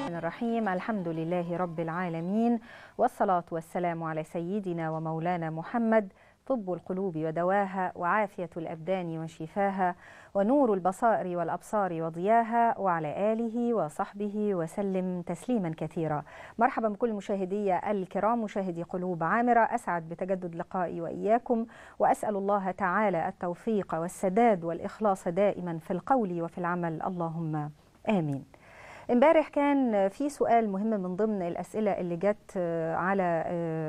الرحيم الحمد لله رب العالمين والصلاة والسلام على سيدنا ومولانا محمد طب القلوب ودواها وعافية الأبدان وشفاها ونور البصائر والأبصار وضياها وعلى آله وصحبه وسلم تسليما كثيرا مرحبا بكل مشاهدي الكرام مشاهدي قلوب عامرة أسعد بتجدد لقائي وإياكم وأسأل الله تعالى التوفيق والسداد والإخلاص دائما في القول وفي العمل اللهم آمين امبارح كان في سؤال مهم من ضمن الاسئله اللي جت على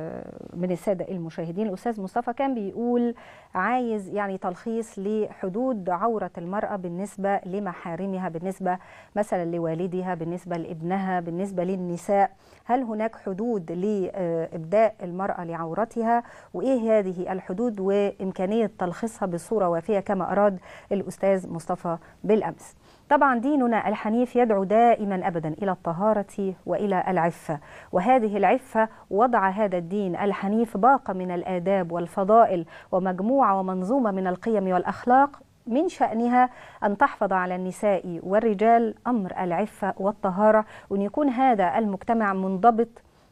من الساده المشاهدين الاستاذ مصطفى كان بيقول عايز يعني تلخيص لحدود عوره المراه بالنسبه لمحارمها بالنسبه مثلا لوالدها بالنسبه لابنها بالنسبه للنساء هل هناك حدود لابداء المراه لعورتها وايه هذه الحدود وامكانيه تلخيصها بصوره وافيه كما اراد الاستاذ مصطفى بالامس طبعا ديننا الحنيف يدعو دائما ابدا الى الطهاره والى العفه وهذه العفه وضع هذا الدين الحنيف باقه من الاداب والفضائل ومجموعه ومنظومه من القيم والاخلاق من شأنها أن تحفظ على النساء والرجال أمر العفة والطهارة وأن يكون هذا المجتمع منضبط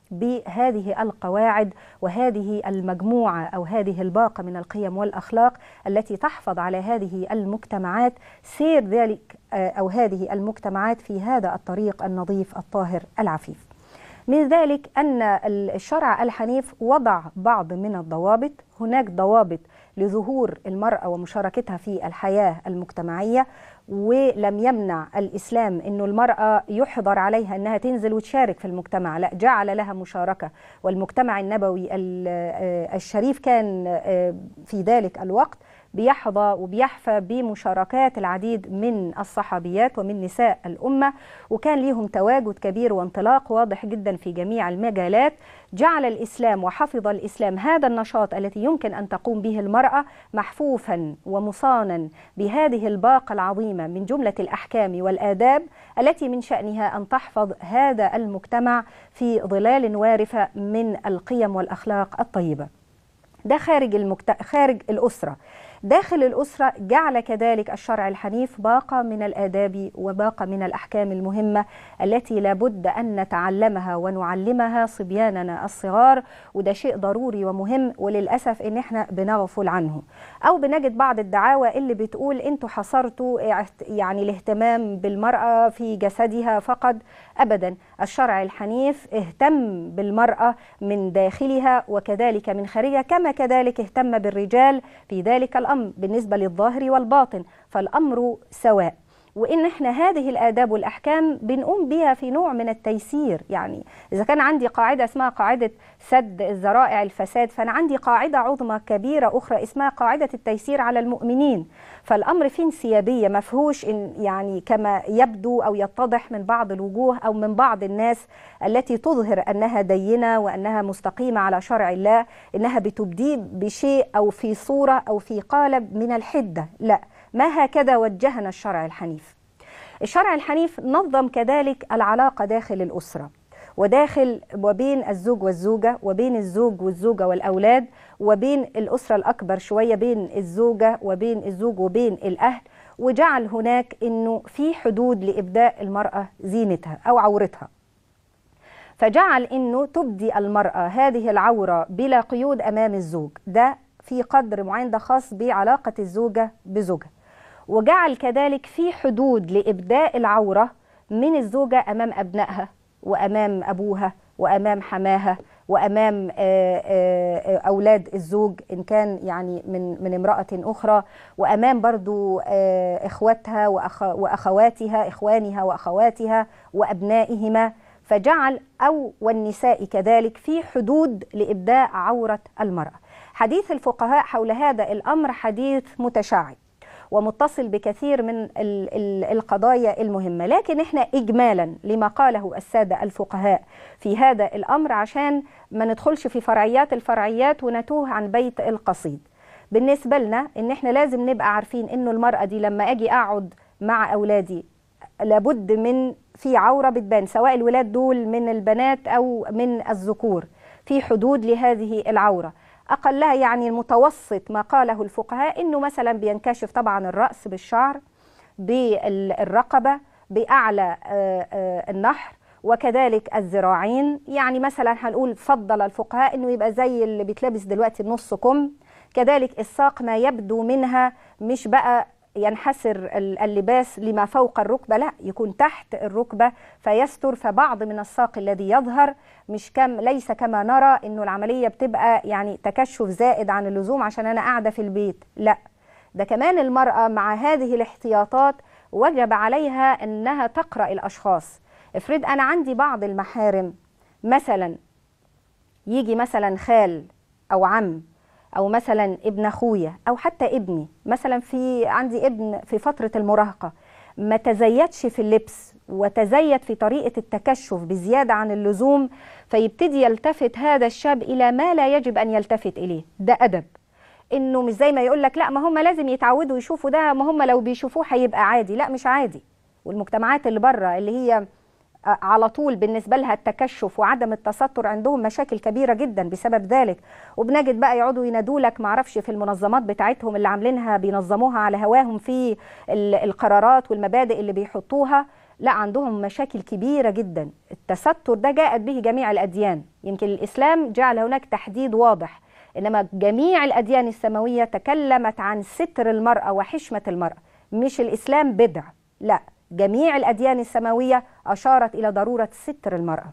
بهذه القواعد وهذه المجموعه او هذه الباقه من القيم والاخلاق التي تحفظ على هذه المجتمعات سير ذلك او هذه المجتمعات في هذا الطريق النظيف الطاهر العفيف. من ذلك ان الشرع الحنيف وضع بعض من الضوابط، هناك ضوابط لظهور المراه ومشاركتها في الحياه المجتمعيه ولم يمنع الاسلام انه المراه يحظر عليها انها تنزل وتشارك في المجتمع لا جعل لها مشاركه والمجتمع النبوي الشريف كان في ذلك الوقت بيحظى وبيحفى بمشاركات العديد من الصحابيات ومن نساء الامه وكان ليهم تواجد كبير وانطلاق واضح جدا في جميع المجالات جعل الاسلام وحفظ الاسلام هذا النشاط الذي يمكن ان تقوم به المراه محفوفا ومصانا بهذه الباقه العظيمه من جمله الاحكام والاداب التي من شانها ان تحفظ هذا المجتمع في ظلال وارفه من القيم والاخلاق الطيبه. ده خارج المكت... خارج الاسره. داخل الأسرة جعل كذلك الشرع الحنيف باقة من الآداب وباقة من الأحكام المهمة التي لابد أن نتعلمها ونعلمها صبياننا الصغار وده شيء ضروري ومهم وللأسف إن احنا بنغفل عنه أو بنجد بعض الدعاوى اللي بتقول أنتوا حصرتوا يعني الاهتمام بالمرأة في جسدها فقط أبدا الشرع الحنيف اهتم بالمرأة من داخلها وكذلك من خارجها كما كذلك اهتم بالرجال في ذلك الأمر بالنسبة للظاهر والباطن فالأمر سواء وإن إحنا هذه الآداب والأحكام بنقوم بها في نوع من التيسير يعني إذا كان عندي قاعدة اسمها قاعدة سد الذرائع الفساد فأنا عندي قاعدة عظمى كبيرة أخرى اسمها قاعدة التيسير على المؤمنين فالأمر فيه انسيابية مفهوش إن يعني كما يبدو أو يتضح من بعض الوجوه أو من بعض الناس التي تظهر أنها دينة وأنها مستقيمة على شرع الله إنها بتبديه بشيء أو في صورة أو في قالب من الحدة لا ما هكذا وجهنا الشرع الحنيف الشرع الحنيف نظم كذلك العلاقة داخل الأسرة وداخل وبين الزوج والزوجة وبين الزوج والزوجة والأولاد وبين الأسرة الأكبر شوية بين الزوجة وبين الزوج وبين الأهل وجعل هناك أنه في حدود لإبداء المرأة زينتها أو عورتها فجعل أنه تبدي المرأة هذه العورة بلا قيود أمام الزوج ده في قدر معين ده خاص بعلاقة الزوجة بزوجها وجعل كذلك في حدود لإبداء العورة من الزوجة أمام أبنائها وأمام أبوها وأمام حماها وأمام أولاد الزوج إن كان يعني من من امرأة أخرى وأمام برضو إخواتها وأخواتها إخوانها وأخواتها وأبنائهما فجعل أو والنساء كذلك في حدود لإبداء عورة المرأة حديث الفقهاء حول هذا الأمر حديث متشعب ومتصل بكثير من القضايا المهمة لكن احنا إجمالا لما قاله السادة الفقهاء في هذا الأمر عشان ما ندخلش في فرعيات الفرعيات ونتوه عن بيت القصيد بالنسبة لنا ان احنا لازم نبقى عارفين انه المرأة دي لما اجي اقعد مع اولادي لابد من في عورة بتبان سواء الولاد دول من البنات او من الذكور في حدود لهذه العورة أقلها يعني المتوسط ما قاله الفقهاء إنه مثلا بينكشف طبعا الرأس بالشعر بالرقبة بأعلى النحر وكذلك الذراعين يعني مثلا هنقول فضل الفقهاء انه يبقى زي اللي بيتلبس دلوقتي النص كم كذلك الساق ما يبدو منها مش بقى ينحسر اللباس لما فوق الركبة لا يكون تحت الركبة فيستر فبعض من الساق الذي يظهر مش كم ليس كما نرى انه العملية بتبقى يعني تكشف زائد عن اللزوم عشان انا قاعدة في البيت لا ده كمان المرأة مع هذه الاحتياطات وجب عليها انها تقرأ الاشخاص افرض انا عندي بعض المحارم مثلا يجي مثلا خال او عم او مثلا ابن اخويا او حتى ابني مثلا في عندي ابن في فتره المراهقه ما تزيدش في اللبس وتزيد في طريقه التكشف بزياده عن اللزوم فيبتدي يلتفت هذا الشاب الى ما لا يجب ان يلتفت اليه ده ادب انه مش زي ما يقول لك لا ما هم لازم يتعودوا يشوفوا ده ما هم لو بيشوفوه هيبقى عادي لا مش عادي والمجتمعات اللي بره اللي هي على طول بالنسبة لها التكشف وعدم التستر عندهم مشاكل كبيرة جدا بسبب ذلك وبنجد بقى يقعدوا ينادوا لك معرفش في المنظمات بتاعتهم اللي عاملينها بينظموها على هواهم في القرارات والمبادئ اللي بيحطوها لا عندهم مشاكل كبيرة جدا التستر ده جاءت به جميع الأديان يمكن الإسلام جعل هناك تحديد واضح إنما جميع الأديان السماوية تكلمت عن ستر المرأة وحشمة المرأة مش الإسلام بدع لا جميع الأديان السماوية أشارت إلى ضرورة ستر المرأة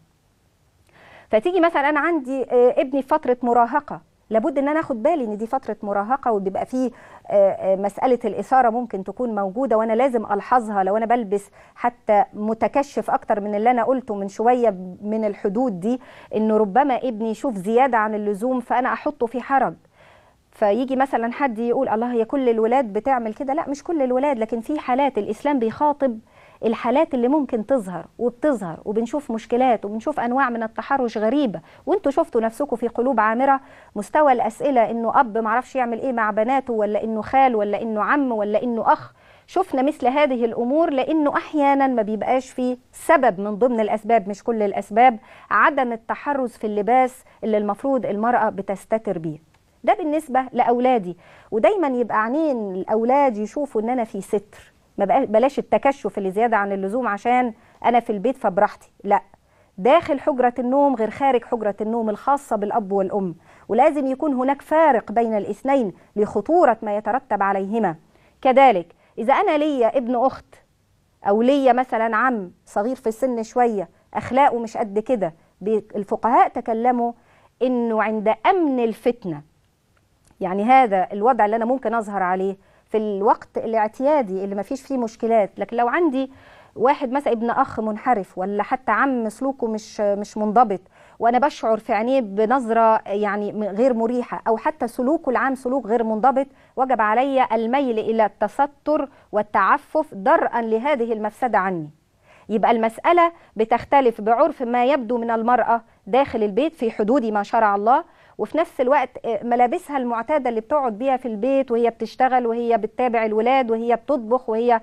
فتيجي مثلا أنا عندي ابني في فترة مراهقة لابد ان انا اخد بالي ان دي فتره مراهقه وبيبقى فيه مساله الاثاره ممكن تكون موجوده وانا لازم الحظها لو انا بلبس حتى متكشف اكتر من اللي انا قلته من شويه من الحدود دي انه ربما ابني يشوف زياده عن اللزوم فانا احطه في حرج فيجي مثلا حد يقول الله هي كل الولاد بتعمل كده لا مش كل الولاد لكن في حالات الاسلام بيخاطب الحالات اللي ممكن تظهر وبتظهر وبنشوف مشكلات وبنشوف انواع من التحرش غريبه وانتوا شفتوا نفسكم في قلوب عامره مستوى الاسئله انه اب معرفش يعمل ايه مع بناته ولا انه خال ولا انه عم ولا انه اخ شفنا مثل هذه الامور لانه احيانا ما بيبقاش في سبب من ضمن الاسباب مش كل الاسباب عدم التحرز في اللباس اللي المفروض المراه بتستتر بيه ده بالنسبه لاولادي ودايما يبقى عينين الاولاد يشوفوا ان انا في ستر ما بلاش التكشف اللي زياده عن اللزوم عشان انا في البيت فبراحتي لا داخل حجرة النوم غير خارج حجرة النوم الخاصة بالأب والأم ولازم يكون هناك فارق بين الاثنين لخطورة ما يترتب عليهما كذلك إذا أنا ليا ابن أخت أو ليا مثلا عم صغير في السن شوية أخلاقه مش قد كده الفقهاء تكلموا إنه عند أمن الفتنة يعني هذا الوضع اللي أنا ممكن أظهر عليه في الوقت الاعتيادي اللي ما فيش فيه مشكلات لكن لو عندي واحد مثلا ابن اخ منحرف ولا حتى عم سلوكه مش مش منضبط وانا بشعر في عينيه بنظره يعني غير مريحه او حتى سلوكه العام سلوك غير منضبط وجب علي الميل الى التستر والتعفف درءا لهذه المفسده عني يبقى المساله بتختلف بعرف ما يبدو من المراه داخل البيت في حدود ما شرع الله وفي نفس الوقت ملابسها المعتاده اللي بتقعد بيها في البيت وهي بتشتغل وهي بتتابع الولاد وهي بتطبخ وهي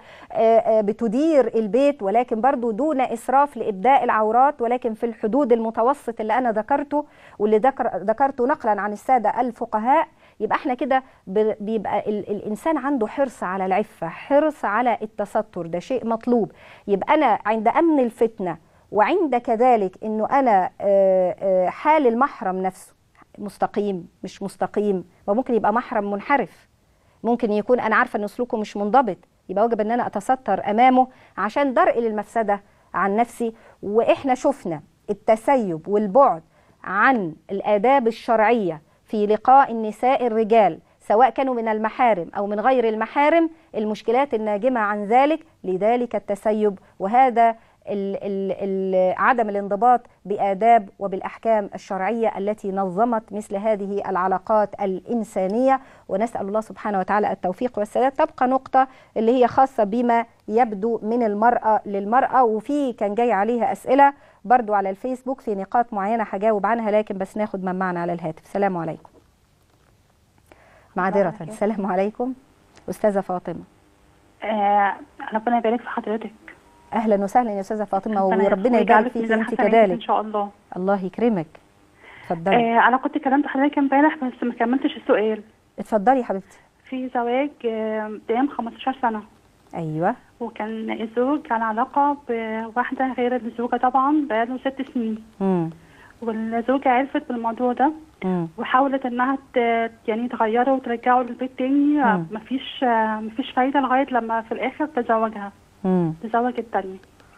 بتدير البيت ولكن برضو دون اسراف لابداء العورات ولكن في الحدود المتوسط اللي انا ذكرته واللي ذكر ذكرته نقلا عن الساده الفقهاء يبقى احنا كده بيبقى الانسان عنده حرص على العفه حرص على التستر ده شيء مطلوب يبقى انا عند امن الفتنه وعند كذلك انه انا حال المحرم نفسه مستقيم مش مستقيم وممكن يبقى محرم منحرف ممكن يكون انا عارفه ان سلوكه مش منضبط يبقى واجب ان انا اتستر امامه عشان درء للمفسده عن نفسي واحنا شفنا التسيب والبعد عن الاداب الشرعيه في لقاء النساء الرجال سواء كانوا من المحارم او من غير المحارم المشكلات الناجمه عن ذلك لذلك التسيب وهذا ال ال ال عدم الانضباط بآداب وبالأحكام الشرعية التي نظمت مثل هذه العلاقات الإنسانية ونسأل الله سبحانه وتعالى التوفيق والسداد تبقى نقطة اللي هي خاصة بما يبدو من المرأة للمرأة وفي كان جاي عليها أسئلة برضو على الفيسبوك في نقاط معينة هجاوب عنها لكن بس ناخد من معنا على الهاتف السلام عليكم معذرة السلام عليكم أستاذة فاطمة آه ربنا يبارك في حضرتك اهلا وسهلا يا استاذه فاطمه وربنا يجعل فيك انت كذلك ان شاء الله الله يكرمك اتفضلي آه انا كنت كلمت حضرتك امبارح بس ما كملتش السؤال اتفضلي يا حبيبتي في زواج آه دام 15 سنه ايوه وكان الزوج على علاقة بواحدة غير الزوجة طبعا بقاله ست سنين امم والزوجة عرفت بالموضوع ده امم وحاولت انها ت... يعني تغيره وترجعه للبيت تاني مم. مفيش مفيش فايدة لغاية لما في الآخر تزوجها امم تزوج التانية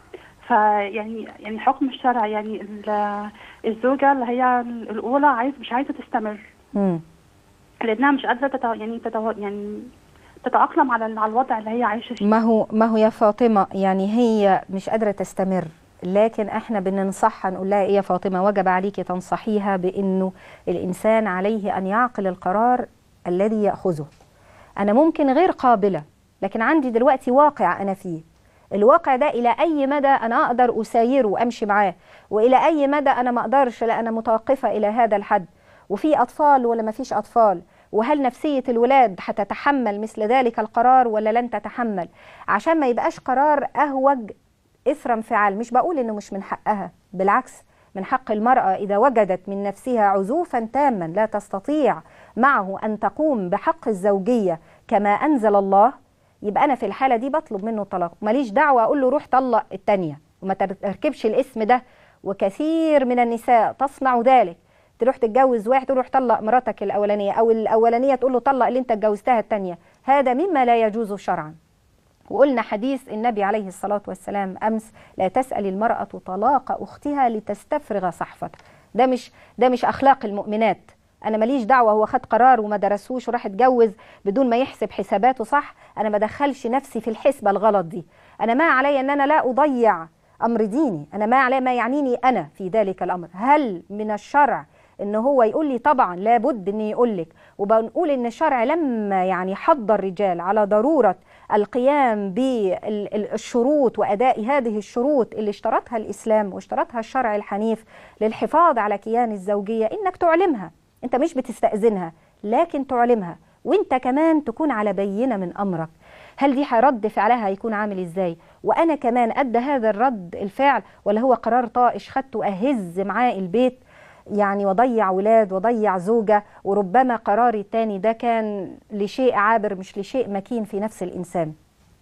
فيعني يعني حكم الشرع يعني ال- الزوجة اللي هي الأولى عايز مش عايزة تستمر امم لأنها مش قادرة تت... يعني تتو... يعني تتأقلم على ال- على الوضع اللي هي عايشة فيه ما هو ما هو يا فاطمه يعني هي مش قادره تستمر لكن احنا بننصحها نقول لها ايه يا فاطمه وجب عليكي تنصحيها بانه الانسان عليه ان يعقل القرار الذي ياخذه انا ممكن غير قابله لكن عندي دلوقتي واقع انا فيه الواقع ده الى اي مدى انا اقدر اسايره وامشي معاه والى اي مدى انا ما اقدرش لا انا متوقفه الى هذا الحد وفي اطفال ولا ما فيش اطفال وهل نفسيه الولاد هتتحمل مثل ذلك القرار ولا لن تتحمل عشان ما يبقاش قرار اهوج اثر انفعال مش بقول انه مش من حقها بالعكس من حق المراه اذا وجدت من نفسها عزوفا تاما لا تستطيع معه ان تقوم بحق الزوجيه كما انزل الله يبقى انا في الحاله دي بطلب منه الطلاق ماليش دعوه اقول له روح طلق التانيه وما تركبش الاسم ده وكثير من النساء تصنع ذلك تروح تتجوز واحد تروح طلق مراتك الاولانيه او الاولانيه تقول له طلق اللي انت اتجوزتها التانيه هذا مما لا يجوز شرعا وقلنا حديث النبي عليه الصلاة والسلام أمس لا تسأل المرأة طلاق أختها لتستفرغ صحفتها ده مش ده مش أخلاق المؤمنات أنا ماليش دعوة هو خد قرار وما درسوش وراح اتجوز بدون ما يحسب حساباته صح أنا ما دخلش نفسي في الحسبة الغلط دي أنا ما علي أن أنا لا أضيع أمر ديني أنا ما علي ما يعنيني أنا في ذلك الأمر هل من الشرع ان هو يقول لي طبعا لابد ان يقول لك وبنقول ان الشرع لما يعني حض الرجال على ضروره القيام بالشروط واداء هذه الشروط اللي اشترطها الاسلام واشترطها الشرع الحنيف للحفاظ على كيان الزوجيه انك تعلمها انت مش بتستاذنها لكن تعلمها وانت كمان تكون على بينه من امرك هل دي رد فعلها هيكون عامل ازاي وانا كمان ادى هذا الرد الفعل ولا هو قرار طائش خدته اهز معاه البيت يعني وضيع ولاد وضيع زوجة وربما قراري التاني ده كان لشيء عابر مش لشيء مكين في نفس الإنسان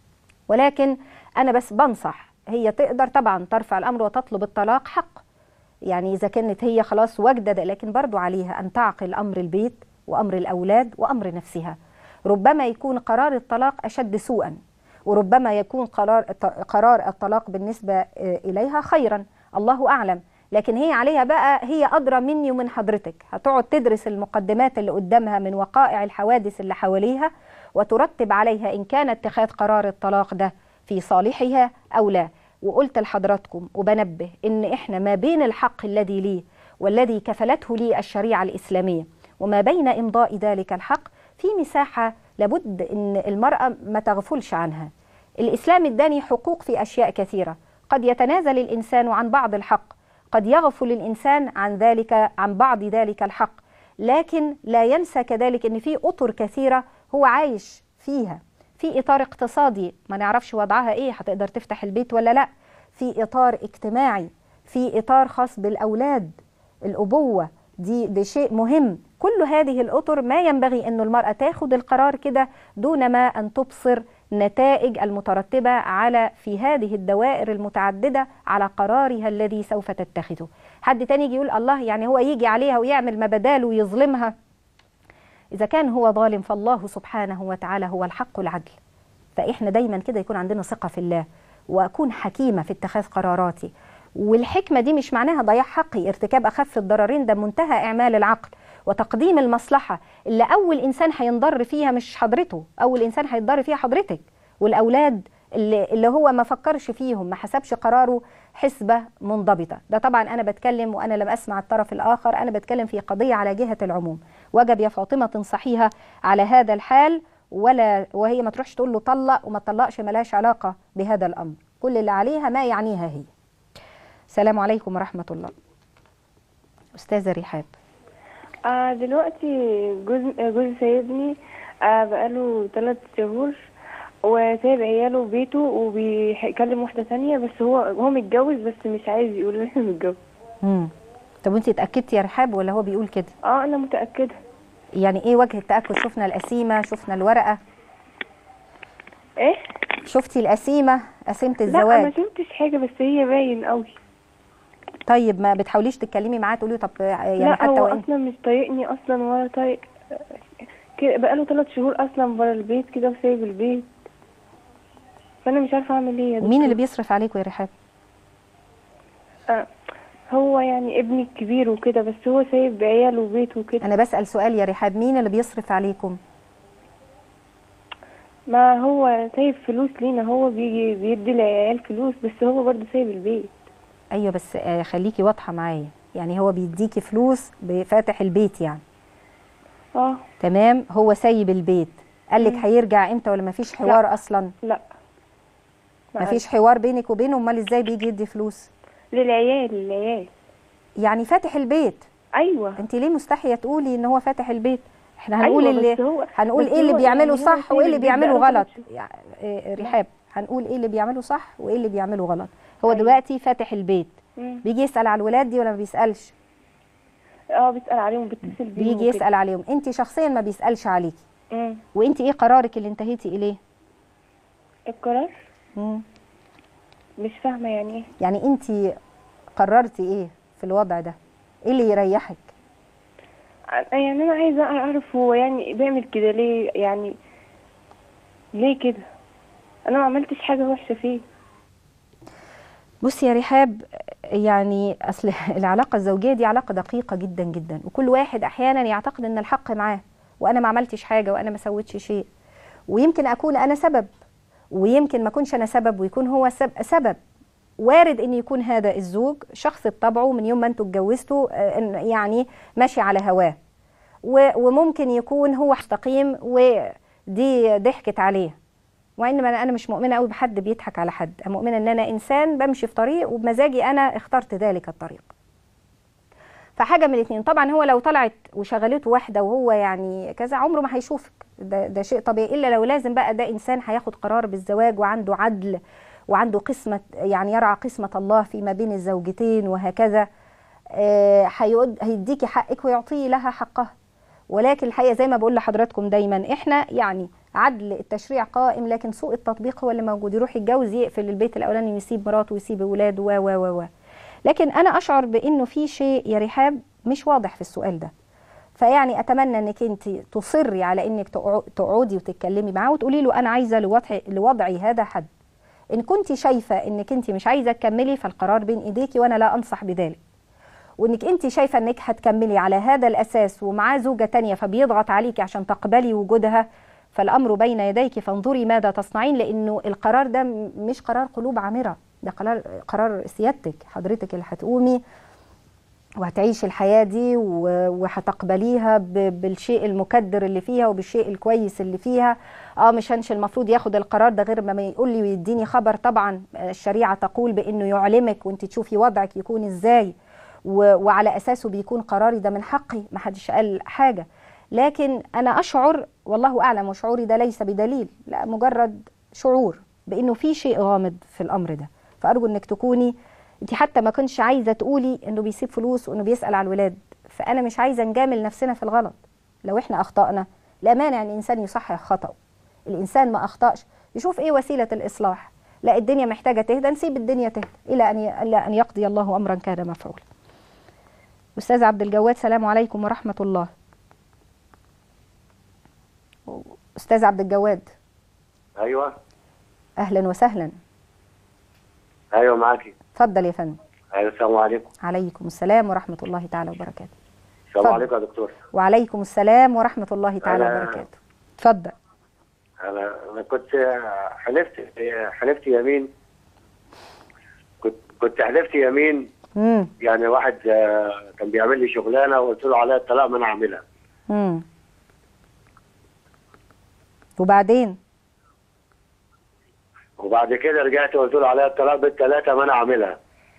ولكن أنا بس بنصح هي تقدر طبعا ترفع الأمر وتطلب الطلاق حق يعني إذا كانت هي خلاص واجدة ده لكن برضو عليها أن تعقل أمر البيت وأمر الأولاد وأمر نفسها ربما يكون قرار الطلاق أشد سوءا وربما يكون قرار قرار الطلاق بالنسبة إليها خيرا الله أعلم لكن هي عليها بقى هي أدرى مني ومن حضرتك هتقعد تدرس المقدمات اللي قدامها من وقائع الحوادث اللي حواليها وترتب عليها إن كان اتخاذ قرار الطلاق ده في صالحها أو لا وقلت لحضراتكم وبنبه إن إحنا ما بين الحق الذي لي والذي كفلته لي الشريعة الإسلامية وما بين إمضاء ذلك الحق في مساحة لابد إن المرأة ما تغفلش عنها الإسلام اداني حقوق في أشياء كثيرة قد يتنازل الإنسان عن بعض الحق قد يغفل الإنسان عن ذلك عن بعض ذلك الحق لكن لا ينسى كذلك أن في أطر كثيرة هو عايش فيها في إطار اقتصادي ما نعرفش وضعها إيه هتقدر تفتح البيت ولا لا في إطار اجتماعي في إطار خاص بالأولاد الأبوة دي ده شيء مهم كل هذه الأطر ما ينبغي أن المرأة تاخد القرار كده دون ما أن تبصر نتائج المترتبة على في هذه الدوائر المتعددة على قرارها الذي سوف تتخذه حد تاني يجي يقول الله يعني هو يجي عليها ويعمل ما بداله ويظلمها إذا كان هو ظالم فالله سبحانه وتعالى هو الحق العدل فإحنا دايما كده يكون عندنا ثقة في الله وأكون حكيمة في اتخاذ قراراتي والحكمة دي مش معناها ضياع حقي ارتكاب أخف الضررين ده منتهى إعمال العقل وتقديم المصلحة اللي أول إنسان هينضر فيها مش حضرته أول إنسان هيتضر فيها حضرتك والأولاد اللي, اللي هو ما فكرش فيهم ما حسبش قراره حسبة منضبطة ده طبعا أنا بتكلم وأنا لم أسمع الطرف الآخر أنا بتكلم في قضية على جهة العموم وجب يا فاطمة تنصحيها على هذا الحال ولا وهي ما تروحش تقول له طلق وما تطلقش ملهاش علاقة بهذا الأمر كل اللي عليها ما يعنيها هي السلام عليكم ورحمة الله أستاذة رحاب آه دلوقتي جوز جوزي سايبني آه بقاله ثلاث شهور وسايب عياله بيته وبيكلم واحدة ثانية بس هو هو متجوز بس مش عايز يقول لي متجوز امم طب وانت اتأكدتي يا رحاب ولا هو بيقول كده اه انا متأكدة يعني ايه وجه التأكد شفنا القسيمة شفنا الورقة ايه شفتي القسيمه قسيمه لا ما الزواج شفتش حاجه بس هي باين قوي طيب ما بتحاوليش تتكلمي معاه تقولي طب يعني لا حتى هو وان اصلا مش طايقني اصلا ولا طايق كده بقاله ثلاث شهور اصلا بره البيت كده وسايب البيت فانا مش عارفه اعمل ايه يا ومين اللي دكتور. بيصرف عليكم يا رحاب آه، هو يعني ابني الكبير وكده بس هو سايب عياله وبيته وكده انا بسال سؤال يا رحاب مين اللي بيصرف عليكم ما هو سايب فلوس لينا هو بيجي بيدي العيال فلوس بس هو برضه سايب البيت ايوه بس آه، خليكي واضحه معايا يعني هو بيديكي فلوس بفاتح البيت يعني اه تمام هو سايب البيت قال لك مم. هيرجع امتى ولا مفيش حوار اصلا لا ما مفيش حوار بينك وبينه امال ازاي بيجي يدي فلوس للعيال للعيال يعني فاتح البيت ايوه انت ليه مستحيه تقولي ان هو فاتح البيت احنا هنقول أيوة، اللي بس هو- هنقول بس ايه اللي هو بيعمله يعني هو صح سايب وايه اللي البيت بيعمله بقاله غلط ثلاث شهور. يعني إيه، رحاب هنقول ايه اللي بيعمله صح وايه اللي بيعمله غلط هو أيوة. دلوقتي فاتح البيت مم. بيجي يسال على الولاد دي ولا ما بيسالش اه بيسأل عليهم بيتصل بيهم بيجي وكده. يسال عليهم انت شخصيا ما بيسالش عليكي مم. وانت ايه قرارك اللي انتهيتي اليه القرار مم. مش فاهمه يعني ايه يعني انت قررتي ايه في الوضع ده ايه اللي يريحك يعني انا عايزه اعرف هو يعني بيعمل كده ليه يعني ليه كده انا ما عملتش حاجه وحشه فيه بصي يا رحاب يعني اصل العلاقه الزوجيه دي علاقه دقيقه جدا جدا وكل واحد احيانا يعتقد ان الحق معاه وانا ما عملتش حاجه وانا ما سويتش شيء ويمكن اكون انا سبب ويمكن ما اكونش انا سبب ويكون هو سب- سبب وارد ان يكون هذا الزوج شخص بطبعه من يوم ما انتوا اتجوزتوا آه، إن يعني ماشي على هواه و- وممكن يكون هو مستقيم ودي ضحكت عليه وانما انا أنا مش مؤمنه قوي بحد بيضحك على حد انا مؤمنه ان انا انسان بمشي في طريق وبمزاجي انا اخترت ذلك الطريق فحاجه من الاثنين طبعا هو لو طلعت وشغلته واحده وهو يعني كذا عمره ما هيشوفك ده, ده شيء طبيعي الا لو لازم بقى ده انسان هياخد قرار بالزواج وعنده عدل وعنده قسمه يعني يرعى قسمه الله فيما بين الزوجتين وهكذا آه، هيقد- هيديكي حقك ويعطي لها حقها ولكن الحقيقه زي ما بقول لحضراتكم دايما احنا يعني عدل التشريع قائم لكن سوء التطبيق هو اللي موجود يروح يتجوز يقفل البيت الاولاني ويسيب مراته ويسيب اولاده و و و و لكن انا اشعر بانه في شيء يا رحاب مش واضح في السؤال ده فيعني اتمنى انك انت تصري على انك تقع- تقعدي وتتكلمي معاه وتقولي له انا عايزه لوضع لوضعي هذا حد ان كنت شايفه انك انت مش عايزه تكملي فالقرار بين ايديكي وانا لا انصح بذلك وانك انت شايفه انك هتكملي على هذا الاساس ومعاه زوجه تانية فبيضغط عليكي عشان تقبلي وجودها فالامر بين يديك فانظري ماذا تصنعين لانه القرار ده م- مش قرار قلوب عامره ده قرار قرار سيادتك حضرتك اللي هتقومي وهتعيشي الحياه دي و- وهتقبليها ب- بالشيء المكدر اللي فيها وبالشيء الكويس اللي فيها اه مش هنش المفروض ياخد القرار ده غير ما يقول لي ويديني خبر طبعا الشريعه تقول بانه يعلمك وانت تشوفي وضعك يكون ازاي و- وعلى اساسه بيكون قراري ده من حقي ما حدش قال حاجه لكن انا اشعر والله اعلم وشعوري ده ليس بدليل لا مجرد شعور بانه في شيء غامض في الامر ده فارجو انك تكوني انت حتى ما كنتش عايزه تقولي انه بيسيب فلوس وانه بيسال على الولاد فانا مش عايزه نجامل نفسنا في الغلط لو احنا اخطانا الامانه يعني الانسان يصحح خطأه الانسان ما اخطاش يشوف ايه وسيله الاصلاح لا الدنيا محتاجه تهدى نسيب الدنيا تهدى الى ان ي... الى ان يقضي الله امرا كان مفعولا استاذ عبد الجواد سلام عليكم ورحمه الله استاذ عبد الجواد ايوه اهلا وسهلا ايوه معاكي اتفضل يا فندم ايوه السلام عليكم عليكم السلام ورحمه الله تعالى وبركاته السلام اتفضل. عليكم يا دكتور وعليكم السلام ورحمه الله تعالى أنا- وبركاته اتفضل انا انا كنت حلفت حلفت يمين كنت كنت حلفت يمين امم يعني واحد آه، كان بيعمل لي شغلانه وقلت له عليها الطلاق ما انا اعملها امم وبعدين وبعد كده رجعت وقلت له عليها الطلاق بالثلاثه ما انا اعملها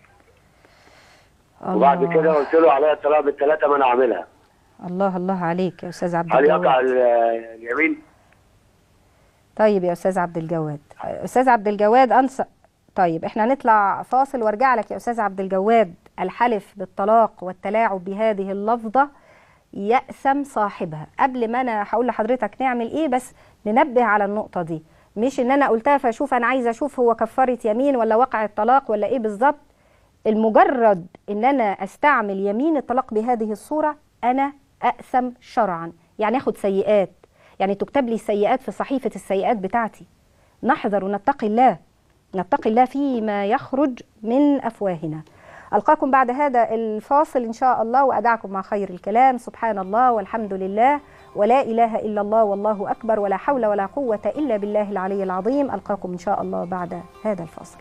وبعد الله. كده قلت له عليها الطلاق بالثلاثه ما انا اعملها الله الله عليك يا استاذ عبد هل يقع الجواد ال- اليمين؟ طيب يا استاذ عبد الجواد استاذ عبد الجواد انصح طيب احنا هنطلع فاصل وارجع لك يا استاذ عبد الجواد الحلف بالطلاق والتلاعب بهذه اللفظه يأسم صاحبها قبل ما انا هقول لحضرتك نعمل ايه بس ننبه على النقطه دي مش ان انا قلتها فاشوف انا عايزه اشوف هو كفاره يمين ولا وقع الطلاق ولا ايه بالظبط المجرد ان انا استعمل يمين الطلاق بهذه الصوره انا اقسم شرعا يعني اخد سيئات يعني تكتب لي سيئات في صحيفه السيئات بتاعتي نحذر ونتقي الله نتقي الله فيما يخرج من افواهنا القاكم بعد هذا الفاصل ان شاء الله وادعكم مع خير الكلام سبحان الله والحمد لله ولا اله الا الله والله اكبر ولا حول ولا قوه الا بالله العلي العظيم القاكم ان شاء الله بعد هذا الفاصل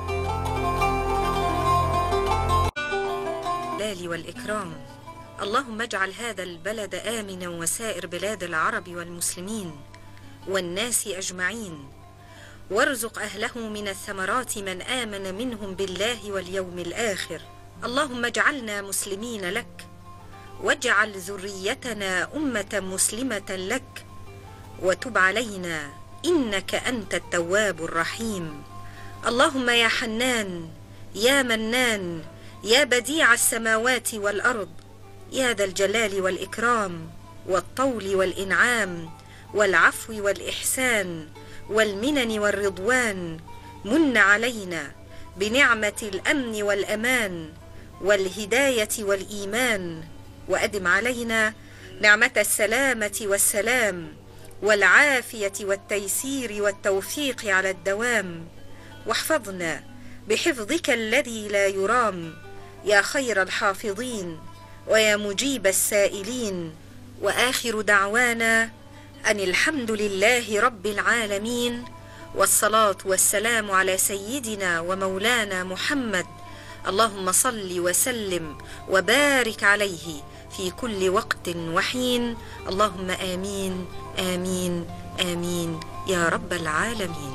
الجلال والإكرام اللهم اجعل هذا البلد آمنا وسائر بلاد العرب والمسلمين والناس أجمعين وارزق أهله من الثمرات من آمن منهم بالله واليوم الآخر اللهم اجعلنا مسلمين لك واجعل ذريتنا أمة مسلمة لك وتب علينا إنك أنت التواب الرحيم اللهم يا حنان يا منان يا بديع السماوات والارض يا ذا الجلال والاكرام والطول والانعام والعفو والاحسان والمنن والرضوان من علينا بنعمه الامن والامان والهدايه والايمان وادم علينا نعمه السلامه والسلام والعافيه والتيسير والتوفيق على الدوام واحفظنا بحفظك الذي لا يرام يا خير الحافظين ويا مجيب السائلين واخر دعوانا ان الحمد لله رب العالمين والصلاه والسلام على سيدنا ومولانا محمد اللهم صل وسلم وبارك عليه في كل وقت وحين اللهم امين امين امين يا رب العالمين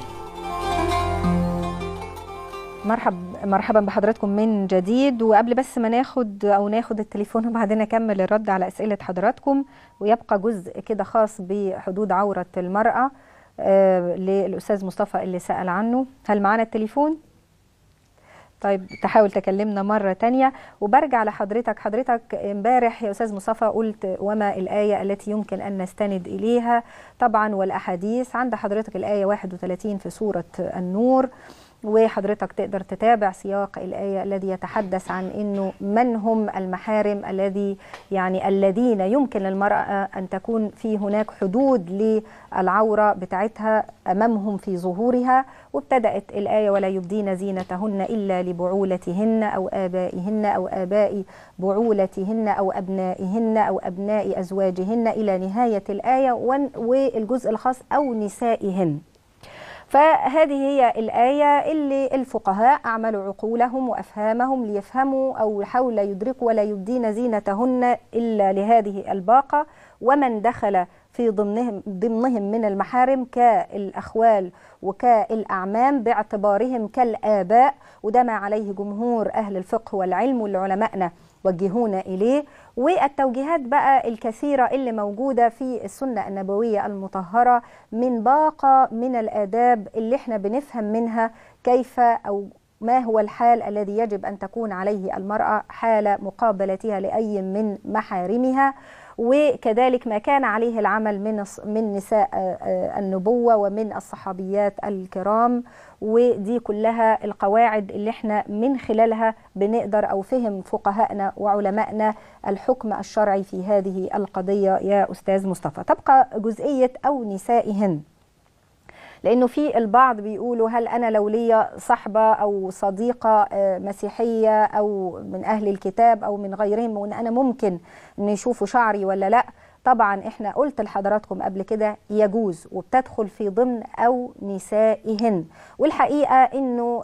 مرحب مرحبا بحضراتكم من جديد وقبل بس ما ناخد او ناخد التليفون وبعدين نكمل الرد على اسئله حضراتكم ويبقى جزء كده خاص بحدود عوره المراه آه للاستاذ مصطفى اللي سال عنه هل معانا التليفون طيب تحاول تكلمنا مرة تانية وبرجع لحضرتك حضرتك امبارح يا أستاذ مصطفى قلت وما الآية التي يمكن أن نستند إليها طبعا والأحاديث عند حضرتك الآية 31 في سورة النور وحضرتك تقدر تتابع سياق الآية الذي يتحدث عن أنه من هم المحارم الذي يعني الذين يمكن للمرأة أن تكون في هناك حدود للعورة بتاعتها أمامهم في ظهورها وابتدأت الآية ولا يبدين زينتهن إلا لبعولتهن أو آبائهن أو آباء بعولتهن أو أبنائهن أو أبناء أزواجهن إلى نهاية الآية والجزء الخاص أو نسائهن فهذه هي الآية اللي الفقهاء أعملوا عقولهم وأفهامهم ليفهموا أو حول يدركوا ولا يبدين زينتهن إلا لهذه الباقة ومن دخل في ضمنهم ضمنهم من المحارم كالأخوال وكالأعمام باعتبارهم كالآباء وده ما عليه جمهور أهل الفقه والعلم واللي علمائنا وجهونا إليه والتوجيهات بقى الكثيرة اللي موجودة في السنة النبوية المطهرة من باقة من الآداب اللي احنا بنفهم منها كيف أو ما هو الحال الذي يجب أن تكون عليه المرأة حال مقابلتها لأي من محارمها وكذلك ما كان عليه العمل من من نساء النبوة ومن الصحابيات الكرام ودي كلها القواعد اللي احنا من خلالها بنقدر او فهم فقهائنا وعلمائنا الحكم الشرعي في هذه القضيه يا استاذ مصطفى تبقى جزئيه او نسائهن لانه في البعض بيقولوا هل انا لو ليا صحبه او صديقه مسيحيه او من اهل الكتاب او من غيرهم وان انا ممكن ان يشوفوا شعري ولا لا طبعا احنا قلت لحضراتكم قبل كده يجوز وبتدخل في ضمن او نسائهن والحقيقه انه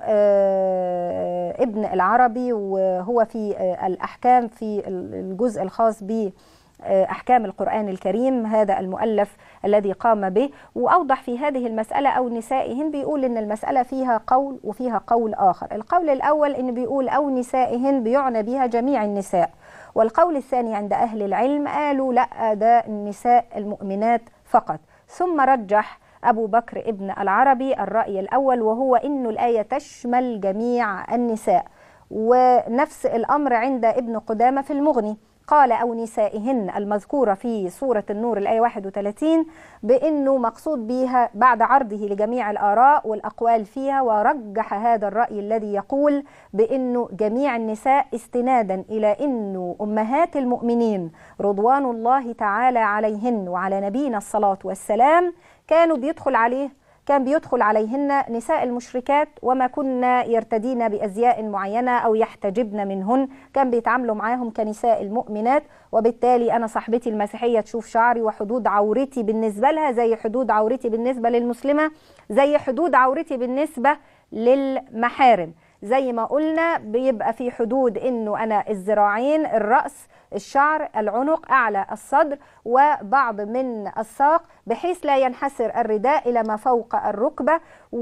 ابن العربي وهو في الاحكام في الجزء الخاص ب احكام القران الكريم هذا المؤلف الذي قام به واوضح في هذه المساله او نسائهن بيقول ان المساله فيها قول وفيها قول اخر القول الاول ان بيقول او نسائهن بيعنى بها جميع النساء والقول الثاني عند أهل العلم قالوا لا ده النساء المؤمنات فقط ثم رجح أبو بكر ابن العربي الرأي الأول وهو أن الآية تشمل جميع النساء ونفس الأمر عند ابن قدامة في المغني قال أو نسائهن المذكورة في سورة النور الآية 31 بأنه مقصود بها بعد عرضه لجميع الآراء والأقوال فيها ورجح هذا الرأي الذي يقول بأنه جميع النساء استنادا إلى أنه أمهات المؤمنين رضوان الله تعالى عليهن وعلى نبينا الصلاة والسلام كانوا بيدخل عليه كان بيدخل عليهن نساء المشركات وما كنا يرتدين بأزياء معينة أو يحتجبن منهن كان بيتعاملوا معاهم كنساء المؤمنات وبالتالي أنا صاحبتي المسيحية تشوف شعري وحدود عورتي بالنسبة لها زي حدود عورتي بالنسبة للمسلمة زي حدود عورتي بالنسبة للمحارم زي ما قلنا بيبقى في حدود انه انا الذراعين الراس الشعر العنق اعلى الصدر وبعض من الساق بحيث لا ينحسر الرداء الى ما فوق الركبه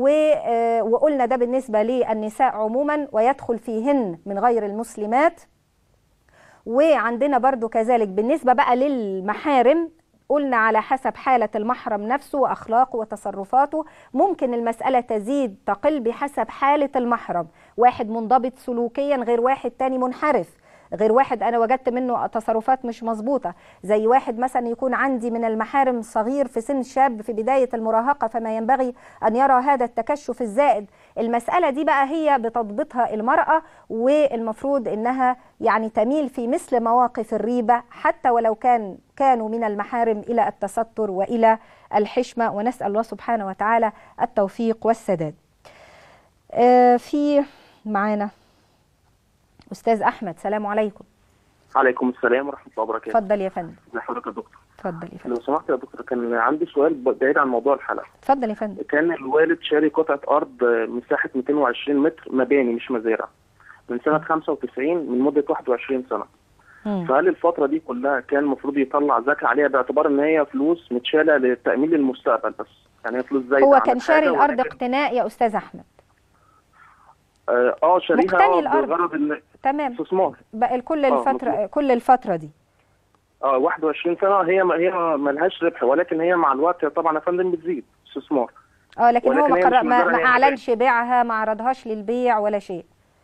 وقلنا ده بالنسبه للنساء عموما ويدخل فيهن من غير المسلمات وعندنا برضو كذلك بالنسبه بقى للمحارم قلنا على حسب حالة المحرم نفسه وأخلاقه وتصرفاته ممكن المسألة تزيد تقل بحسب حالة المحرم واحد منضبط سلوكيا غير واحد تاني منحرف غير واحد انا وجدت منه تصرفات مش مظبوطه زي واحد مثلا يكون عندي من المحارم صغير في سن شاب في بدايه المراهقه فما ينبغي ان يرى هذا التكشف الزائد المساله دي بقى هي بتضبطها المراه والمفروض انها يعني تميل في مثل مواقف الريبه حتى ولو كان كانوا من المحارم الى التستر والى الحشمه ونسال الله سبحانه وتعالى التوفيق والسداد آه في معانا استاذ احمد سلام عليكم عليكم السلام ورحمه الله وبركاته اتفضل يا فندم ازي حضرتك يا دكتور اتفضل يا فندم لو سمحت يا دكتور كان عندي سؤال بعيد عن موضوع الحلقه اتفضل يا فندم كان الوالد شاري قطعه ارض مساحه 220 متر مباني مش مزارع من سنه 95 من مده 21 سنه مم. فهل الفتره دي كلها كان المفروض يطلع زكاه عليها باعتبار ان هي فلوس متشاله للتامين للمستقبل بس يعني هي فلوس زايده هو عن كان شاري الحاجة الارض ولكن- اقتناء يا استاذ احمد اه آه، شاريها مقتني آه، الأرض. بغرض ان تمام استثمار بقى كل آه، الفتره مظبوط. كل الفتره دي اه 21 سنه هي هي ملهاش ربح ولكن هي مع الوقت طبعا يا فندم بتزيد استثمار اه لكن هو ولكن ما, هي قرر مش ما, مزارع، ما هي اعلنش بيعها ما عرضهاش للبيع ولا شيء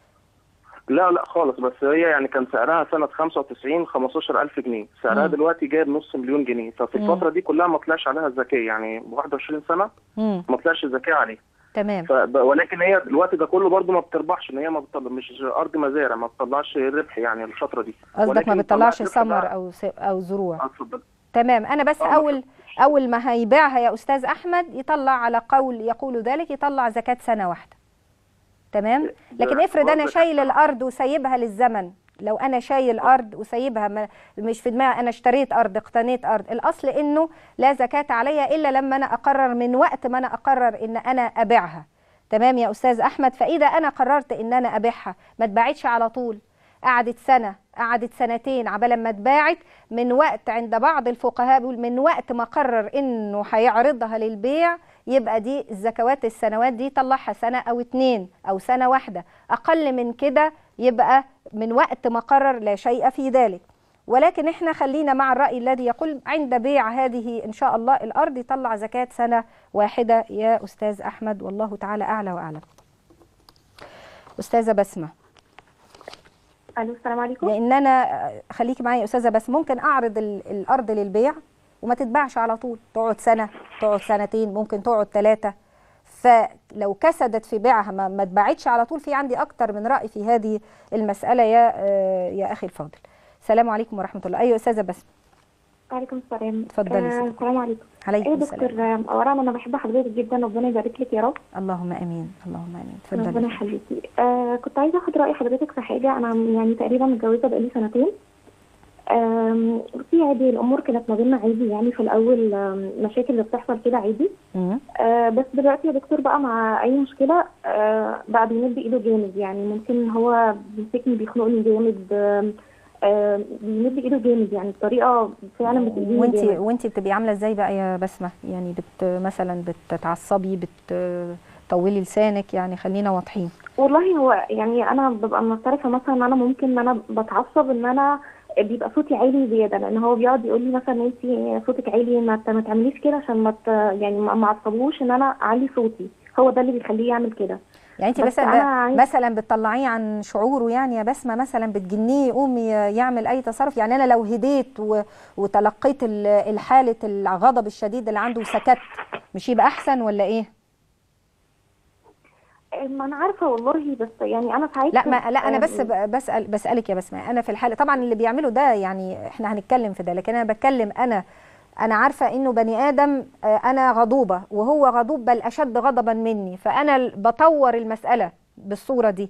لا لا خالص بس هي يعني كان سعرها سنة 95 15000 جنيه سعرها مم. دلوقتي جايب نص مليون جنيه ففي مم. الفترة دي كلها ما طلعش عليها زكاة يعني ب 21 سنة مم. ما طلعش زكاة عليها تمام ف... ولكن هي الوقت ده كله برضه ما بتربحش ان هي ما بتطلع مش ارض مزارع ما بتطلعش ربح يعني الفترة دي قصدك ولكن ما بتطلعش طلعت ربح ثمر بقى- او س- او زروع آه، اتفضل تمام انا بس آه، اول اول ما هيبيعها يا استاذ احمد يطلع على قول يقول ذلك يطلع زكاه سنه واحده تمام لكن ده افرض انا برضه شايل الارض وسايبها للزمن لو انا شايل ارض وسايبها ما- مش في دماغي انا اشتريت ارض اقتنيت ارض الاصل انه لا زكاه عليها الا لما انا اقرر من وقت ما انا اقرر ان انا ابيعها تمام يا استاذ احمد فاذا انا قررت ان انا ابيعها ما تباعتش على طول قعدت سنه قعدت سنتين عبال ما اتباعت من وقت عند بعض الفقهاء بيقول من وقت ما قرر انه هيعرضها للبيع يبقى دي الزكوات السنوات دي طلعها سنه او اتنين او سنه واحده اقل من كده يبقى من وقت ما قرر لا شيء في ذلك ولكن احنا خلينا مع الراي الذي يقول عند بيع هذه ان شاء الله الارض يطلع زكاه سنه واحده يا استاذ احمد والله تعالى اعلى واعلم استاذه بسمه الو السلام عليكم لان انا خليكي معايا يا استاذه بس ممكن اعرض ال- الارض للبيع وما تتباعش على طول تقعد سنه تقعد سنتين ممكن تقعد ثلاثه فلو كسدت في بيعها ما, ما اتباعتش على طول في عندي اكتر من راي في هذه المساله يا آه، يا اخي الفاضل السلام عليكم ورحمه الله ايوه استاذه بس وعليكم السلام اتفضلي آه، ستي. السلام عليكم عليكم ايه يا السلام دكتور آه، اولا انا بحب حضرتك جدا ربنا يبارك لك يا رب اللهم امين اللهم امين ربنا اتفضلي يخليكي آه كنت عايزه اخد راي حضرتك في حاجه انا يعني تقريبا متجوزه بقالي سنتين آم، في عادي الامور كانت ما بيننا عادي يعني في الاول آم، مشاكل اللي بتحصل كده عادي مم. آه بس دلوقتي يا دكتور بقى مع اي مشكله آه بقى بيمد ايده جامد يعني ممكن هو بيمسكني بيخنقني جامد آم، آه بيمد ايده جامد يعني بطريقه فعلا بتأذيني وانت جامد. وانت بتبقي عامله ازاي بقى يا بسمه يعني بت مثلا بتتعصبي بتطولي لسانك يعني خلينا واضحين والله هو يعني انا ببقى معترفه مثلا ان انا ممكن ان انا بتعصب ان انا بيبقى صوتي عالي زياده لان هو بيقعد يقول لي مثلا انت صوتك عالي ما ت- ما تعمليش كده عشان ما ت- يعني ما ما اعصبوش ان انا اعلي صوتي هو ده اللي بيخليه يعمل كده يعني انت بس مثلا أنا عايز- مثلا بتطلعيه عن شعوره يعني يا بسمه مثلا بتجنيه يقوم ي- يعمل اي تصرف يعني انا لو هديت و- وتلقيت ال- الحاله الغضب الشديد اللي عنده وسكت مش يبقى احسن ولا ايه ما انا عارفه والله بس يعني انا ساعات لا ما لا انا آه، بس ب- بسال بسالك يا بسمه انا في الحاله طبعا اللي بيعمله ده يعني احنا هنتكلم في ده لكن انا بتكلم انا انا عارفه انه بني ادم آه، انا غضوبه وهو غضوب بل اشد غضبا مني فانا ال- بطور المساله بالصوره دي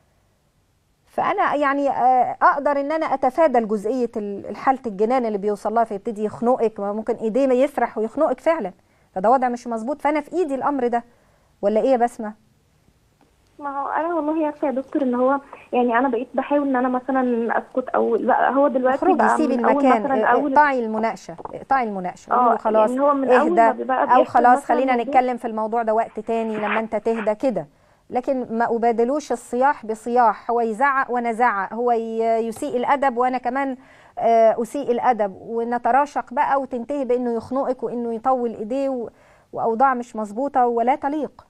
فانا يعني آه، اقدر ان انا اتفادى الجزئيه ال- حاله الجنان اللي بيوصل لها فيبتدي يخنقك ما ممكن ايديه ما يسرح ويخنقك فعلا فده وضع مش مظبوط فانا في ايدي الامر ده ولا ايه يا بسمه ما هو انا والله عارفه يا دكتور ان هو يعني انا بقيت بحاول ان انا مثلا اسكت او لا هو دلوقتي اخرجي بقى سيبي من اول المكان مثلا اول اقطعي المناقشه اقطعي المناقشه قولي له اه خلاص يعني هو من اول ما اهدى بقى او بيحصل خلاص مثلا خلينا موضوع- نتكلم في الموضوع ده وقت تاني لما انت تهدى كده لكن ما ابادلوش الصياح بصياح هو يزعق وانا ازعق هو ي- يسيء الادب وانا كمان آه، اسيء الادب ونتراشق بقى وتنتهي بانه يخنقك وانه يطول ايديه و- واوضاع مش مظبوطه ولا تليق